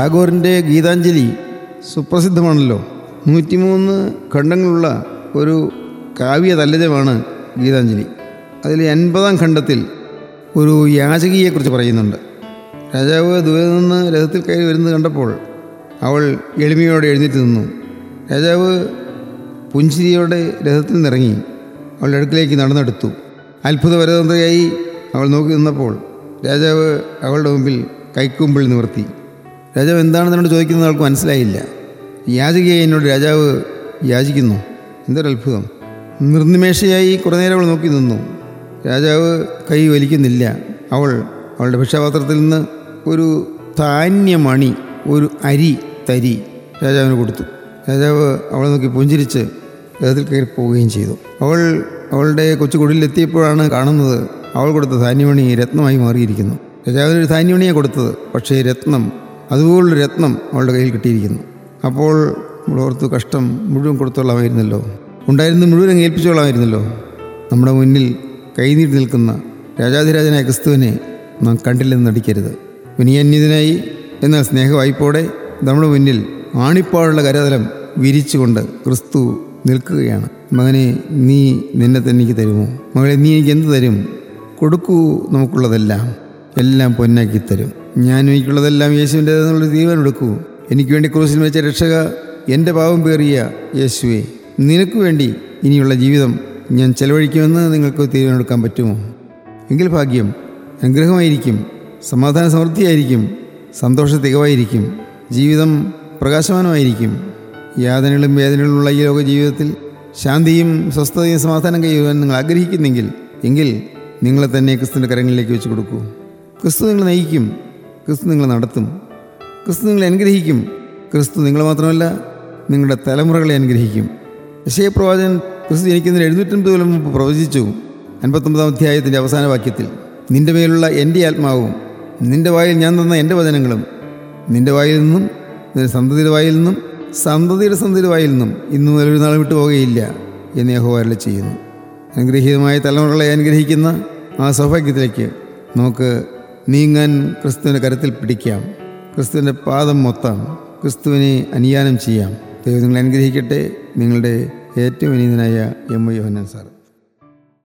ടാഗോറിൻ്റെ ഗീതാഞ്ജലി സുപ്രസിദ്ധമാണല്ലോ നൂറ്റിമൂന്ന് ഖണ്ഡങ്ങളുള്ള ഒരു കാവ്യ തല്ലജമാണ് ഗീതാഞ്ജലി അതിൽ എൺപതാം ഖണ്ഡത്തിൽ ഒരു യാചകിയെക്കുറിച്ച് പറയുന്നുണ്ട് രാജാവ് ദൂരെ നിന്ന് രഥത്തിൽ കയറി വരുന്നത് കണ്ടപ്പോൾ അവൾ എളിമയോടെ എഴുന്നേറ്റ് നിന്നു രാജാവ് പുഞ്ചിരിയോടെ രഥത്തിൽ നിന്നിറങ്ങി അവളുടെ അടുക്കിലേക്ക് നടന്നെടുത്തു അത്ഭുതപരതന്ത്രയായി അവൾ നോക്കി നിന്നപ്പോൾ രാജാവ് അവളുടെ മുമ്പിൽ കൈക്കുമ്പിൾ നിവർത്തി രാജാവ് എന്താണെന്ന് എന്നോട് ചോദിക്കുന്നത് അവൾക്ക് മനസ്സിലായില്ല യാചകയെ എന്നോട് രാജാവ് യാചിക്കുന്നു എന്തൊരു അത്ഭുതം നിർനിമേഷയായി കുറേ നേരം അവൾ നോക്കി നിന്നു രാജാവ് കൈ വലിക്കുന്നില്ല അവൾ അവളുടെ ഭിക്ഷാപാത്രത്തിൽ നിന്ന് ഒരു ധാന്യമണി ഒരു അരി തരി രാജാവിന് കൊടുത്തു രാജാവ് അവളെ നോക്കി പുഞ്ചിരിച്ച് രഥത്തിൽ കയറി പോവുകയും ചെയ്തു അവൾ അവളുടെ കൊച്ചു കുടിലെത്തിയപ്പോഴാണ് കാണുന്നത് അവൾ കൊടുത്ത ധാന്യമണി രത്നമായി മാറിയിരിക്കുന്നു രാജാവിനൊരു ധാന്യമണിയാണ് കൊടുത്തത് പക്ഷേ രത്നം അതുപോലുള്ള രത്നം അവളുടെ കയ്യിൽ കിട്ടിയിരിക്കുന്നു അപ്പോൾ നമ്മൾ ഓർത്തു കഷ്ടം മുഴുവൻ കൊടുത്തോളാമായിരുന്നല്ലോ ഉണ്ടായിരുന്നത് മുഴുവൻ അങ്ങ് ഏൽപ്പിച്ചോളാമായിരുന്നല്ലോ നമ്മുടെ മുന്നിൽ കൈനീട്ടി നിൽക്കുന്ന രാജാധിരാജനായ ക്രിസ്തുവിനെ നാം കണ്ടില്ലെന്ന് നടിക്കരുത് വിനിയന്യതനായി എന്നാൽ സ്നേഹവായ്പോടെ നമ്മുടെ മുന്നിൽ ആണിപ്പാടുള്ള കരതലം വിരിച്ചുകൊണ്ട് ക്രിസ്തു നിൽക്കുകയാണ് മകനെ നീ നിന്നെ തന്നെ എനിക്ക് തരുമോ മകളെ നീ എനിക്ക് എന്ത് തരും കൊടുക്കൂ നമുക്കുള്ളതെല്ലാം എല്ലാം പൊന്നാക്കി തരും ഞാൻ എനിക്കുള്ളതെല്ലാം യേശുവിൻ്റെ എന്നുള്ള തീരുമാനം എടുക്കൂ എനിക്ക് വേണ്ടി ക്രൂസിൽ വെച്ച രക്ഷക എൻ്റെ പാവം പേറിയ യേശുവെ നിനക്ക് വേണ്ടി ഇനിയുള്ള ജീവിതം ഞാൻ ചെലവഴിക്കുമെന്ന് നിങ്ങൾക്ക് തീരുമാനമെടുക്കാൻ പറ്റുമോ എങ്കിൽ ഭാഗ്യം അനുഗ്രഹമായിരിക്കും സമാധാന സമൃദ്ധിയായിരിക്കും സന്തോഷ തികവായിരിക്കും ജീവിതം പ്രകാശമാനമായിരിക്കും യാതനകളും വേദനകളുമുള്ള ഈ ലോക ജീവിതത്തിൽ ശാന്തിയും സ്വസ്ഥതയും സമാധാനം കൈവരുവാൻ നിങ്ങൾ ആഗ്രഹിക്കുന്നെങ്കിൽ എങ്കിൽ നിങ്ങളെ തന്നെ ക്രിസ്തുവിൻ്റെ കരങ്ങളിലേക്ക് വെച്ച് കൊടുക്കൂ ക്രിസ്തു നിങ്ങളെ നയിക്കും ക്രിസ്തു നിങ്ങളെ നടത്തും ക്രിസ്തു നിങ്ങളെ അനുഗ്രഹിക്കും ക്രിസ്തു നിങ്ങളെ മാത്രമല്ല നിങ്ങളുടെ തലമുറകളെ അനുഗ്രഹിക്കും യശയപ്രവാചകൻ ക്രിസ്തു ജനിക്കുന്നതിന് എഴുന്നൂറ്റമ്പത് കൊല്ലം മുമ്പ് പ്രവചിച്ചു അൻപത്തൊമ്പതാം അധ്യായത്തിൻ്റെ അവസാന വാക്യത്തിൽ നിന്റെ മേലുള്ള എൻ്റെ ആത്മാവും നിന്റെ വായിൽ ഞാൻ തന്ന എൻ്റെ വചനങ്ങളും നിന്റെ വായിൽ നിന്നും നിന്റെ സന്തതിയുടെ വായിൽ നിന്നും സന്തതിയുടെ സന്തതിയുടെ വായിൽ നിന്നും ഇന്നു മുതൽ ഒരു നാൾ വിട്ടു പോകുകയില്ല എന്ന് യഹോവരളി ചെയ്യുന്നു അനുഗ്രഹീതമായ തലമുറകളെ അനുഗ്രഹിക്കുന്ന ആ സൗഭാഗ്യത്തിലേക്ക് നമുക്ക് നീങ്ങാൻ ക്രിസ്തുവിൻ്റെ കരത്തിൽ പിടിക്കാം ക്രിസ്തുവിൻ്റെ പാദം മൊത്താം ക്രിസ്തുവിനെ അനുയാനം ചെയ്യാം ദൈവം നിങ്ങളെ അനുഗ്രഹിക്കട്ടെ നിങ്ങളുടെ ഏറ്റവും വിനീതനായ എം ഐ യോഹന്നാൻ സാർ